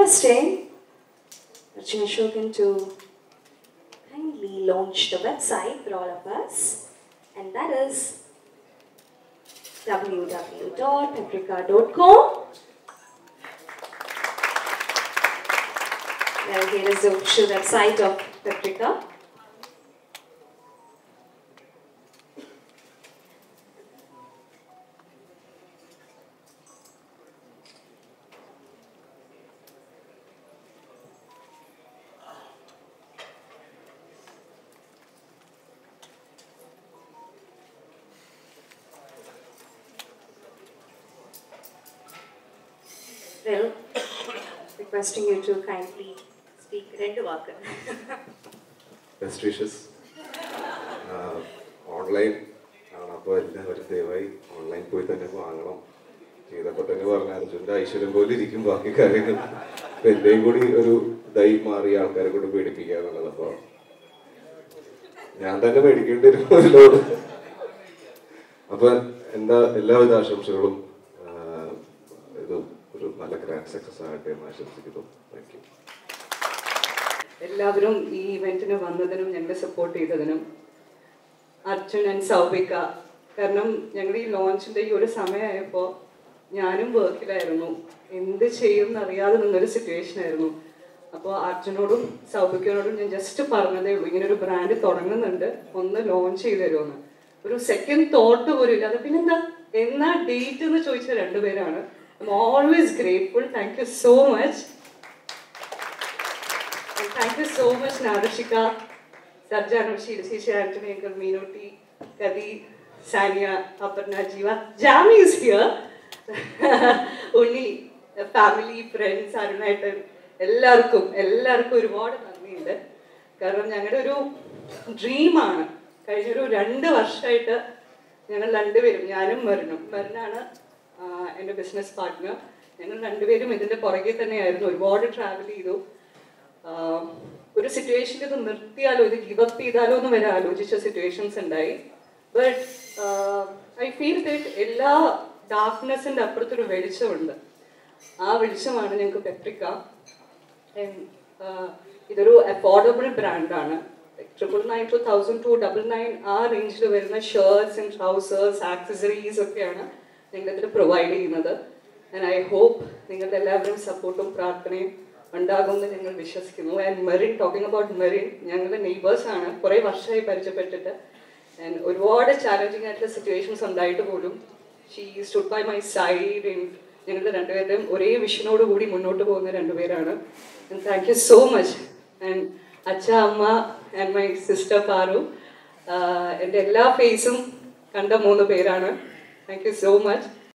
requesting Arjun Ashokan to kindly launch the website for all of us, and that is www.paprika.com. Well, here is the official website of Paprika. Well, requesting you to kindly speak രണ്ട് വാക്ക് best wishes online ആണ് അപ്പോൾ എല്ലാവരും ദയവായി online പോയി തന്നെ വാങ്ങണം ചെയ്തപ്പോൾ തന്നെ പറഞ്ഞ അർജുൻ്റെ ഐശ്വര്യം പോലെ ഇരിക്കും ബാക്കി കാര്യങ്ങൾ അപ്പൊ എന്റെയും കൂടി ഒരു ഇതായി മാറി ആൾക്കാരെ കൊണ്ട് പേടിപ്പിക്കുക എന്നുള്ളത് അപ്പോൾ ഞാൻ തന്നെ പേടിക്കേണ്ടി വരും ഒരു ലോഡ് അപ്പൊ എന്താ എല്ലാവിധ ആശംസകളും ആ, ഇത് ഒരു നല്ല ഗ്രാൻഡ് സക്സസ് ആകട്ടെ എന്ന് ആശംസിക്കുന്നു താങ്ക് യു എല്ലാവരും ഈ ഇവന്റിന് വന്നതിനും ഞങ്ങളെ സപ്പോർട്ട് ചെയ്തതിനും അർജുൻ ആൻഡ് സൗബിക കാരണം ഞങ്ങൾ ഈ ലോഞ്ചിന്റെ ഈ ഒരു സമയമായപ്പോൾ ഞാനും വർക്കിലായിരുന്നു എന്ത് ചെയ്യും എന്നറിയാതെ നിന്നൊരു സിറ്റുവേഷൻ ആയിരുന്നു അപ്പോൾ അർജുനോടും സൗബിക്കനോടും ഞാൻ ജസ്റ്റ് പറഞ്ഞതേ ഉള്ളൂ ഇങ്ങനെ ഒരു ബ്രാൻഡ് തുടങ്ങുന്നുണ്ട് ഒന്ന് ലോഞ്ച് ചെയ്ത് തരുമെന്ന് ഒരു സെക്കൻഡ് തോട്ട് പോലും ഇല്ല അത് പിന്നെന്താ എന്നാ ഡേറ്റ് എന്ന് ചോദിച്ച രണ്ടുപേരാണ് always grateful thank you so much And thank you so much, Nadashika, Sarjano, Shirishisha, Anthony, Uncle Meenoti, Kadi, Sania, Aparna, Jiva. Jami is here. Unni family friends അരുണായിട്ട് എല്ലാവർക്കും എല്ലാവർക്കും ഒരുപാട് നന്ദിയുണ്ട് കാരണം ഞങ്ങളുടെ ഒരു ഡ്രീമാണ് കഴിഞ്ഞൊരു രണ്ട് വർഷമായിട്ട് ഞങ്ങൾ രണ്ടുപേരും ഞാനും മെറിനും മെറിനാണ് എൻ്റെ ബിസിനസ് പാർട്ട്ണർ ഞങ്ങൾ രണ്ടുപേരും ഇതിൻ്റെ പുറകെ തന്നെയായിരുന്നു ഒരുപാട് ട്രാവൽ ചെയ്തു ആഹ് ഒരു സിറ്റുവേഷനിൽ ഇത് നിർത്തിയാലോ ഇത് ഗിവപ്പ് ചെയ്താലോ എന്ന് വരെ ആലോചിച്ച സിറ്റുവേഷൻസ് ഉണ്ടായി ബട്ട് ഐ ഫീൽ ദറ്റ് എല്ലാ ഡാർക്ക്നെസ്സിൻ്റെ അപ്പുറത്തൊരു വെളിച്ചമുണ്ട് ആ വെളിച്ചമാണ് ഞങ്ങൾക്ക് പെട്രിക്ക ഇതൊരു അഫോർഡബിൾ ബ്രാൻഡാണ് triple nine two thousand two double nine ആ റേഞ്ചിൽ വരുന്ന ഷർട്ട്സ് ആൻഡ് ട്രൗസേഴ്സ് ആക്സസറീസ് ഒക്കെയാണ് ഞങ്ങളിതിൽ പ്രൊവൈഡ് ചെയ്യുന്നത് ആൻഡ് ഐ ഹോപ്പ് നിങ്ങളുടെ എല്ലാവരും സപ്പോർട്ടും പ്രാർത്ഥനയും ഉണ്ടാകുമെന്ന് ഞങ്ങൾ വിശ്വസിക്കുന്നു and Merin talking about Merin ഞങ്ങളുടെ നെയ്ബേഴ്സ് ആണ് കുറേ വർഷമായി പരിചയപ്പെട്ടിട്ട് ആൻഡ് ഒരുപാട് ചാലഞ്ചിങ് ആയിട്ടുള്ള സിറ്റുവേഷൻസ് ഉണ്ടായിട്ട് പോലും she stood by my side ഞങ്ങളുടെ രണ്ടുപേരുടെയും ഒരേ വിഷനോട് കൂടി മുന്നോട്ട് പോകുന്ന രണ്ടുപേരാണ് and thank you so much and അച്ഛ അമ്മ ആൻഡ് മൈ സിസ്റ്റർ പാറു എൻ്റെ എല്ലാ ഫേസും കണ്ട മൂന്ന് പേരാണ് താങ്ക് യു സോ മച്ച്